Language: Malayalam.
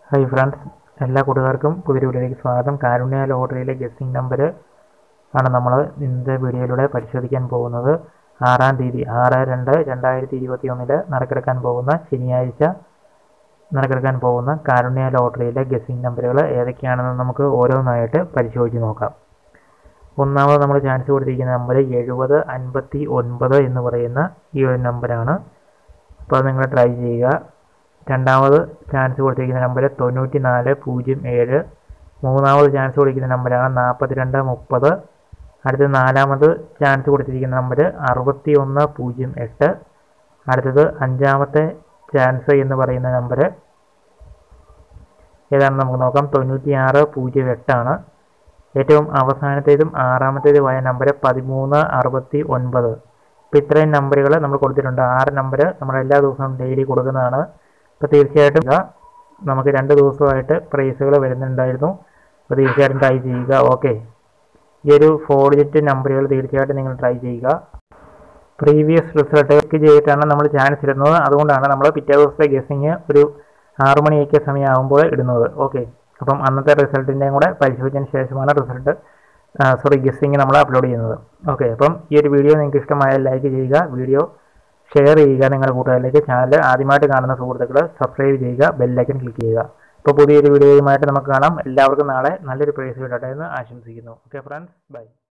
ഹായ് ഫ്രണ്ട്സ് എല്ലാ കൂട്ടുകാർക്കും പുതിയ വീഡിയോയിലേക്ക് സ്വാഗതം കാരുണ്യ ലോട്ടറിയിലെ ഗസ്സിംഗ് നമ്പർ ആണ് നമ്മൾ ഇന്നത്തെ വീഡിയോയിലൂടെ പരിശോധിക്കാൻ പോകുന്നത് ആറാം തീയതി ആറ് രണ്ട് രണ്ടായിരത്തി ഇരുപത്തി ഒന്നിൽ നറുക്കെടുക്കാൻ പോകുന്ന ശനിയാഴ്ച നറുക്കെടുക്കാൻ പോകുന്ന കാരുണ്യ ലോട്ടറിയിലെ ഗസ്സിംഗ് നമ്പറുകൾ ഏതൊക്കെയാണെന്ന് നമുക്ക് ഓരോന്നായിട്ട് പരിശോധിച്ച് നോക്കാം ഒന്നാമത് നമ്മൾ ചാൻസ് കൊടുത്തിരിക്കുന്ന നമ്പർ എഴുപത് അൻപത്തി ഒൻപത് എന്ന് പറയുന്ന ഈ ഒരു നമ്പറാണ് അപ്പോൾ അത് നിങ്ങൾ ട്രൈ ചെയ്യുക രണ്ടാമത് ചാൻസ് കൊടുത്തിരിക്കുന്ന നമ്പർ തൊണ്ണൂറ്റി നാല് പൂജ്യം ഏഴ് മൂന്നാമത് ചാൻസ് കൊടുത്തിരിക്കുന്ന നമ്പറാണ് നാൽപ്പത്തിരണ്ട് മുപ്പത് അടുത്ത നാലാമത് ചാൻസ് കൊടുത്തിരിക്കുന്ന നമ്പർ അറുപത്തി ഒന്ന് പൂജ്യം എട്ട് അടുത്തത് അഞ്ചാമത്തെ ചാൻസ് എന്ന് പറയുന്ന നമ്പർ ഏതാണെന്ന് നമുക്ക് നോക്കാം തൊണ്ണൂറ്റി ആറ് പൂജ്യം എട്ടാണ് ഏറ്റവും അവസാനത്തേതും ആറാമത്തേതുമായ നമ്പർ പതിമൂന്ന് അറുപത്തി ഒൻപത് ഇപ്പോൾ ഇത്രയും നമ്പറുകൾ നമ്മൾ കൊടുത്തിട്ടുണ്ട് ആറ് നമ്പർ നമ്മൾ എല്ലാ ദിവസവും ഡെയിലി കൊടുക്കുന്നതാണ് അപ്പോൾ തീർച്ചയായിട്ടും ഇതാ നമുക്ക് രണ്ട് ദിവസമായിട്ട് പ്രൈസുകൾ വരുന്നുണ്ടായിരുന്നു അപ്പോൾ തീർച്ചയായിട്ടും ട്രൈ ചെയ്യുക ഓക്കെ ഈ ഒരു ഫോർ ഡിജിറ്റ് നമ്പറുകൾ തീർച്ചയായിട്ടും നിങ്ങൾ ട്രൈ ചെയ്യുക പ്രീവിയസ് റിസൾട്ട് ചെക്ക് ചെയ്തിട്ടാണ് നമ്മൾ ചാൻസ് ഇടുന്നത് അതുകൊണ്ടാണ് നമ്മൾ പിറ്റേ ദിവസത്തെ ഗസ്സിങ് ഒരു ആറു മണിയൊക്കെ സമയമാകുമ്പോൾ ഇടുന്നത് ഓക്കെ അപ്പം അന്നത്തെ റിസൾട്ടിൻ്റെയും കൂടെ പരിശോധിച്ചതിന് ശേഷമാണ് റിസൾട്ട് സോറി ഗസ്സിങ് നമ്മൾ അപ്ലോഡ് ചെയ്യുന്നത് ഓക്കെ അപ്പം ഈ ഒരു വീഡിയോ നിങ്ങൾക്ക് ഇഷ്ടമായാൽ ലൈക്ക് ചെയ്യുക വീഡിയോ ഷെയർ ചെയ്യുക നിങ്ങളുടെ കൂട്ടുകാരിലേക്ക് ചാനൽ ആദ്യമായിട്ട് കാണുന്ന സുഹൃത്തുക്കൾ സബ്സ്ക്രൈബ് ചെയ്യുക ബെല്ലൈക്കൻ ക്ലിക്ക് ചെയ്യുക അപ്പോൾ പുതിയൊരു വീഡിയോയുമായിട്ട് നമുക്ക് കാണാം എല്ലാവർക്കും നാളെ നല്ലൊരു പ്രൈസ് കിട്ടട്ടെ എന്ന് ആശംസിക്കുന്നു ഓക്കെ ഫ്രണ്ട്സ് ബൈ